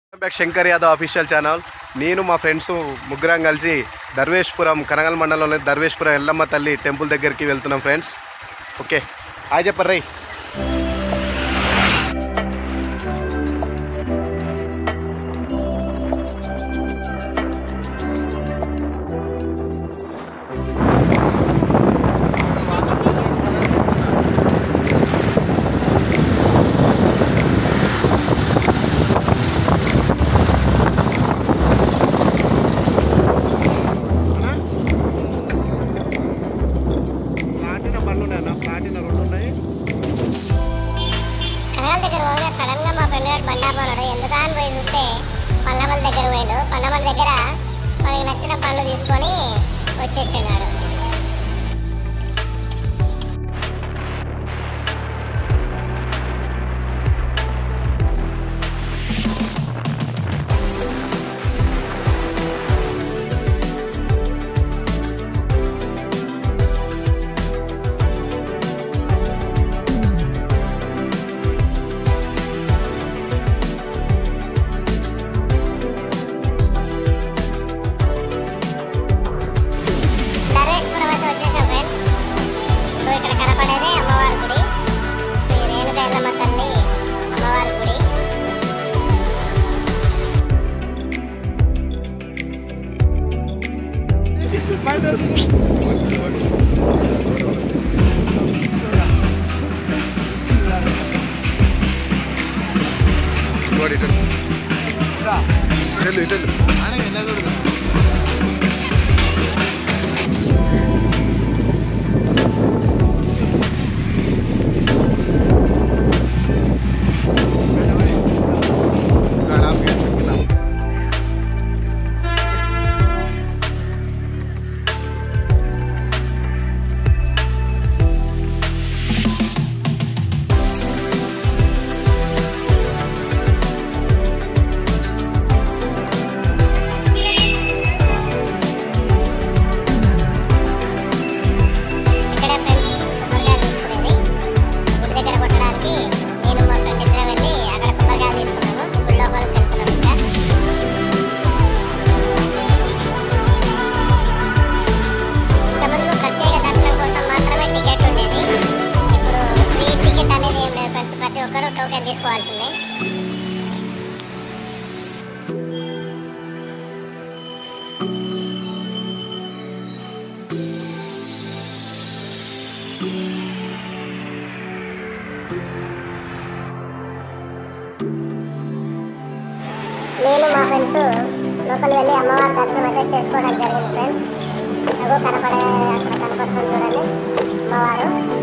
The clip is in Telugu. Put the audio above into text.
back Shankar Yadav official channel నేను మా ఫ్రెండ్స్ ముగ్గురం కలిసి దర్వేష్పురం కనగల్ మండలంలోని దర్వేష్పురం ఎల్లమ్మ తల్లి టెంపుల్ దగ్గరికి వెళ్తున్నాం ఫ్రెండ్స్ ఓకే హాయ్ చెప్పరు రై ప్లాటిన బండ్లు ఉన్నాయన్న ప్లాటిన రెండు ఉన్నాయి కనగాల దగ్గర పోగా సడన్ గా మా ఫ్రెండ్ గారు బండా పోనాడు ఎందుకా అని పోయి చూస్తే పండ్లమల దగ్గర పోయాడు పండ్లమల దగ్గర మనకి నచ్చిన పండ్లు తీసుకొని వచ్చేసినాడు ధర్మేశ్వరం అయితే వచ్చేసాం ఫ్రెండ్స్ సో ఇక్కడ కనపడేదే అమ్మవారి గుడి శ్రీ రేణుక ఎల్లమ్మ తల్లి అమ్మవారి గుడి ఇదిగోండి ఇటు ఇటు ఇటు ఇక్కడే ఫ్రెండ్స్ కొబ్బరికాయ తీసుకునేది గుడి దగ్గర కొట్టడానికి నేను మా ఫ్రెండ్ ఇద్దరు వెళ్ళి అక్కడ కొబ్బరికాయ తీసుకున్నాము గుడి లోపలికి వెళ్తున్నాం ఇంకా ఇంతకుముందు ప్రత్యేక దర్శనం కోసం మాత్రమే టికెట్ ఉండేది ఇప్పుడు ఫ్రీ టికెట్ అనేది ఏం లేదు ఫ్రెండ్స్ ప్రతి ఒక్కరూ టోకెన్ తీసుకోవాల్సిందే నేను మా ఫ్రెండ్స్ లోపలికి వెళ్ళి అమ్మవారి దర్శనం అయితే చేసుకోవడం జరిగింది ఫ్రెండ్స్ అగో కనపడే అక్కడ కనపడుతుంది చూడండి అమ్మవారు